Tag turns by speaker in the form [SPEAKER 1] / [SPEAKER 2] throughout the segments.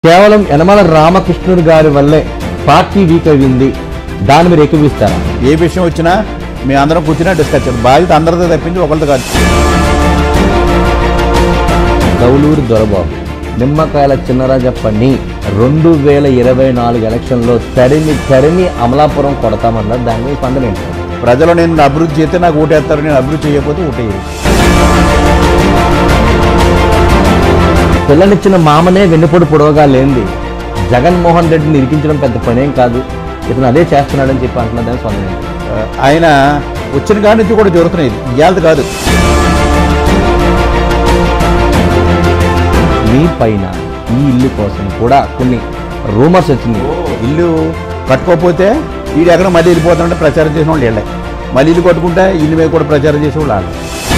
[SPEAKER 1] కేవలం యనమల రామకృష్ణుడు గారి వల్లే పార్టీ వీక్ అయింది దాన్ని మీరు ఎక్కువిస్తారా
[SPEAKER 2] ఏ విషయం వచ్చినా మేము అందరం కూర్చున్నా డిస్కస్ చేస్తాం బాధ్యత అందరితో తప్పించి ఒకరితో కాదు
[SPEAKER 1] గౌలూరు దొరబాబు నిమ్మకాయల చిన్నరాజప్పని రెండు వేల ఇరవై నాలుగు ఎలక్షన్లో తరిమి తరిమి అమలాపురం కొడతామన్నారు దాని మీద స్పందన ఏంటి
[SPEAKER 2] ప్రజలు నేను అభివృద్ధి చేస్తే నాకు ఓటేస్తారు నేను అభివృద్ధి చేయకపోతే ఓటేయరు
[SPEAKER 1] పిల్లనిచ్చిన మామనే వెన్నుపొడి పొడవగా లేనిది జగన్మోహన్ రెడ్డిని ఇరికించడం పెద్ద పనేం కాదు ఇతను అదే చేస్తున్నాడని చెప్పి అంటున్నారు దాని స్పందన ఏంటి
[SPEAKER 2] ఆ, ఆయన వచ్చిన కాడి నుంచి కూడా జరుగుతున్నాయి ఇవాళ కాదు
[SPEAKER 1] మీ పైన ఈ ఇల్లు కోసం కూడా కొన్ని రూమర్స్ వచ్చినాయి
[SPEAKER 2] ఇల్లు కట్టుకోకపోతే వీడు ఎక్కడ మళ్ళీ వెళ్ళిపోతామంటే ప్రచారం చేసిన వాళ్ళు వెళ్ళే మళ్ళీ ఇల్లు కట్టుకుంటే ఇల్లు మీద కూడా ప్రచారం చేసే వాళ్ళు వాళ్ళు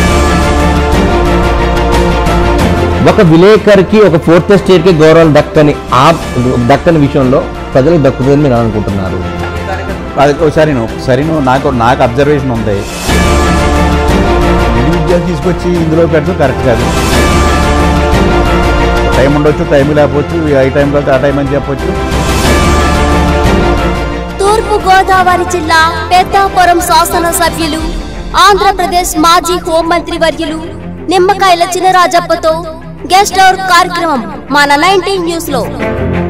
[SPEAKER 1] ఒక విలేకరికి ఒక ఫోర్త్ స్టేట్ కి గౌరవం దక్కని ఆ దక్కని విషయంలో ప్రజలకు దక్కుతుందని మీరు అనుకుంటున్నారు
[SPEAKER 2] అది ఒకసారి నువ్వు ఒకసారి నువ్వు నాకు నాకు అబ్జర్వేషన్ ఉంది ఇండివిజువల్ తీసుకొచ్చి ఇందులో పెట్టడం కరెక్ట్ కాదు టైం ఉండొచ్చు టైం లేకపోవచ్చు ఈ టైం కలిసి ఆ టైం అని చెప్పొచ్చు
[SPEAKER 3] తూర్పు గోదావరి జిల్లా పెద్దాపురం శాసనసభ్యులు ఆంధ్రప్రదేశ్ మాజీ హోంమంత్రి వర్యులు నిమ్మకాయల చినరాజప్పతో గెస్ట్ అవర్ కార్యక్రమం మన నైన్టీన్ న్యూస్ లో